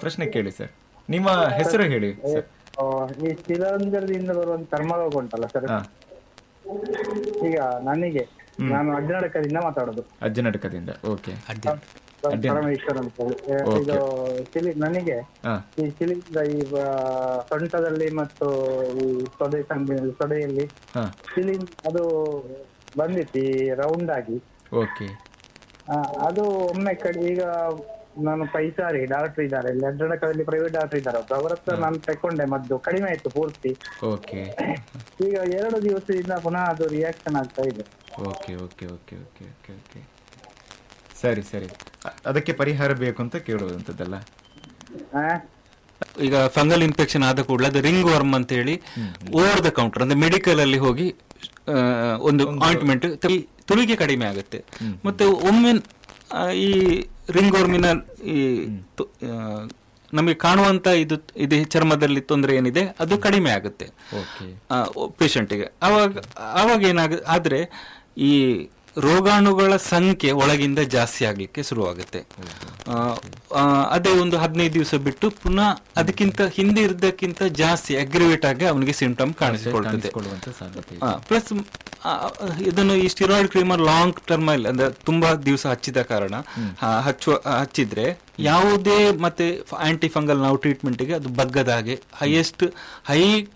ಪ್ರಶ್ನೆ ಕೇಳಿ ಸರ್ ನಿಮ್ಮ ಹೆಸರು ಹೇಳಿ ಸರ್ ಆ, ಈ ಶಿಲಾಂಧ್ರದಿಂದ ಬರುವಂತ ಚರ್ಮರೋಗ ಉಂಟಲ್ಲ ಸರ್ ಹಾ ಈಗ ನನಗೆ ನಾನು ಅಡ್ಡಾಡಕದಿಂದ ಮಾತಾಡೋದು ಅಜ್ಜನಟಕದಿಂದ ಓಕೆ ಅಡ್ಡಿ ಪರಮೇಶ್ವರ್ ಅಂತ ಹೇಳಿ ಏ, ಇದು ಶಿಲಿ ನನಗೆ ಹಾ ಈ ಶಿಲಿಂದ ಈ ಆ, ಸೊಂಟದಲ್ಲಿ ಮತ್ತು ಈ ತೊಡೆ ಸಂದಿನಲ್ಲಿ ತೊಡೆಯಲ್ಲಿ ಹಾ ಶಿಲಿಂಗ್ ಅದು ಬಂದಿತ್ತು ಈ ರೌಂಡ್ ಆಗಿ ಓಕೆ ಆ, ಅದು ಒಮ್ಮೆ ಕಡೆ ಈಗ ನಾನು ಪೈಸಾರಿ ಡಾಕ್ಟರ್ ಇದ್ದಾರೆ ಇಲ್ಲಿ ಅಡ್ಡಾಡಕದಲ್ಲಿ ಪ್ರೈವೇಟ್ ಡಾಕ್ಟರ್ ಇದ್ದಾರೆ ಒಬ್ರು. ಅವ್ರ ಹತ್ರ ನಾನು ತಕೊಂಡೆ ಮದ್ದು ಕಡಿಮೆ ಆಯ್ತು ಪೂರ್ತಿ ಓಕೆ ಈಗ ಎರಡು ದಿವಸದಿಂದ ಪುನಃ ಅದು ರಿಯಾಕ್ಷನ್ ಆಗ್ತಾ ಇದೆ okay okay okay okay okay okay ಸರಿ ಸರಿ ಅ- ಅದಕ್ಕೆ ಪರಿಹಾರ ಬೇಕು ಅಂತ ಕೇಳುವಂಥದ್ದಲ್ಲ ಆ? ಈಗ ಫಂಗಲ್ ಇನ್ಫೆಕ್ಷನ್ ಆದ ಕೂಡಲೇ ಅದು ರಿಂಗ್ ವರ್ಮ್ ಅಂತ ಹೇಳಿ ಓವರ್ ದ ಕೌಂಟರ್ ಅಂದ್ರೆ ಮೆಡಿಕಲ್ ಅಲ್ಲಿ ಹೋಗಿ ಆ, ಒಂದು ಆಯಿಂಟ್ಮೆಂಟ್ ತುಳಿಗೆ ಕಡಿಮೆ ಆಗುತ್ತೆ ಮತ್ತೆ ಒಮ್ಮೆ ಆ, ಈ ರಿಂಗ್ ವರ್ಮಿನ ಈ ತು- ಆ, ನಮಗೆ ಕಾಣುವಂತ ಇದು ಇದು ಚರ್ಮದಲ್ಲಿ ತೊಂದರೆ ಏನಿದೆ ಅದು ಕಡಿಮೆ ಆಗುತ್ತೆ ಓಕೆ ಪೇಷಂಟಿಗೆ ಅವಾಗ ಅವಾಗ ಏನಾಗ ಆದ್ರೆ ಈ ರೋಗಾಣುಗಳ ಸಂಖ್ಯೆ ಒಳಗಿಂದ ಜಾಸ್ತಿ ಆಗ್ಲಿಕ್ಕೆ ಶುರುವಾಗುತ್ತೆ ಆ, ಆ, ಅದೇ ಒಂದು ಹದಿನೈದು ದಿವಸ ಬಿಟ್ಟು ಪುನಃ ಅದಕ್ಕಿಂತ ಹಿಂದೆ ಇದ್ದಕ್ಕಿಂತ ಜಾಸ್ತಿ ಅಗ್ರಿವೇಟ್ ಆಗಿ ಅವನಿಗೆ ಸಿಂಟಮ್ ಕಾಣಿಸಿಕೊಳ್ತದೆ ಕಾಣಿಸಿಕೊಳ್ಳುವಂತ ಸಾಧ್ಯತೆ ಇದೆ. ಪ್ಲಸ್ ಇದನ್ನು ಈ ಸ್ಟಿರಾಯ್ಡ್ ಕ್ರೀಮರ್ ಲಾಂಗ್ ಟರ್ಮ್ ಅಲ್ಲಿ ಅಂದ್ರೆ ತುಂಬಾ ದಿವಸ ಹಚ್ಚಿದ ಕಾರಣ ಆ, ಹಚ್ಚುವ ಆ, ಹಚ್ಚಿದ್ರೆ ಯಾವುದೇ ಮತ್ತೆ ಆಂಟಿ ಫಂಗಲ್ ನಾವು ಟ್ರೀಟ್ಮೆಂಟ್ ಗೆ ಅದು ಬಗ್ಗದ ಹಾಗೆ ಹೈಯೆಸ್ಟ್ ಹೈ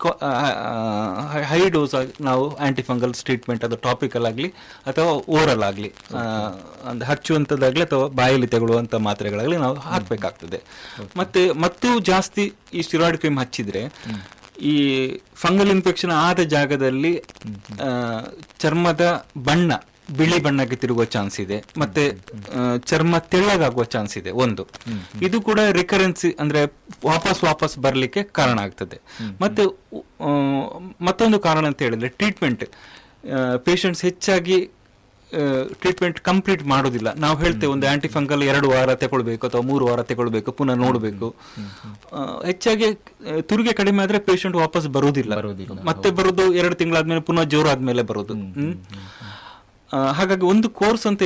ಹೈ ಡೋಸ್ ಆಗಿ ನಾವು ಆಂಟಿ ಫಂಗಲ್ಸ್ ಟ್ರೀಟ್ಮೆಂಟ್ ಅದು ಟಾಪಿಕಲ್ ಆಗಲಿ ಅಥವಾ ಓರಲ್ ಆಗಲಿ ಅಂದ್ರೆ ಹಚ್ಚುವಂಥದ್ದಾಗಲಿ ಅಥವಾ ಬಾಯಲ್ಲಿ ತಗೊಳ್ಳುವಂಥ ಮಾತ್ರೆಗಳಾಗಲಿ ನಾವು ಹಾಕಬೇಕಾಗ್ತದೆ ಮತ್ತೆ ಮತ್ತು ಜಾಸ್ತಿ ಈ ಸ್ಟಿರಾಯ್ಡ್ ಕ್ರೀಮ್ ಹಚ್ಚಿದ್ರೆ ಈ ಫಂಗಲ್ ಇನ್ಫೆಕ್ಷನ್ ಆದ ಜಾಗದಲ್ಲಿ ಆ, ಚರ್ಮದ ಬಣ್ಣ ಬಿಳಿ ಬಣ್ಣಕ್ಕೆ ತಿರುಗುವ ಚಾನ್ಸ್ ಇದೆ ಮತ್ತೆ ಆ, ಚರ್ಮ ತೆಳ್ಳಗಾಗುವ ಚಾನ್ಸ್ ಇದೆ ಒಂದು ಇದು ಕೂಡ ರಿಕರೆನ್ಸಿ ಅಂದ್ರೆ ವಾಪಸ್ ವಾಪಸ್ ಬರ್ಲಿಕ್ಕೆ ಕಾರಣ ಆಗ್ತದೆ ಮತ್ತೆ ಆ, ಮತ್ತೊಂದು ಕಾರಣ ಅಂತ ಹೇಳಿದ್ರೆ ಟ್ರೀಟ್ಮೆಂಟ್ ಪೇಷಂಟ್ಸ್ ಹೆಚ್ಚಾಗಿ ಟ್ರೀಟ್ಮೆಂಟ್ ಕಂಪ್ಲೀಟ್ ಮಾಡೋದಿಲ್ಲ ನಾವು ಹೇಳ್ತೇವೆ ಒಂದು ಆಂಟಿ ಫಂಗಲ್ ಎರಡು ವಾರ ತಗೊಳ್ಬೇಕು ಅಥವಾ ಮೂರು ವಾರ ತಗೊಳ್ಬೇಕು ಪುನಃ ನೋಡಬೇಕು ಹೆಚ್ಚಾಗಿ ಆ, ತುರಿಗೆ ಕಡಿಮೆ ಆದ್ರೆ ಪೇಷಂಟ್ ವಾಪಸ್ ಬರುವುದಿಲ್ಲ ಬರುವುದಿಲ್ಲ, ಮತ್ತೆ ಬರೋದು ಎರಡು ತಿಂಗಳಾದ್ಮೇಲೆ ಪುನಃ ಜೋರು ಆದ್ಮೇಲೆ ಬರೋದು ಹ್ಮ್. ಆ, ಹಾಗಾಗಿ ಒಂದು ಕೋರ್ಸ್ ಅಂತ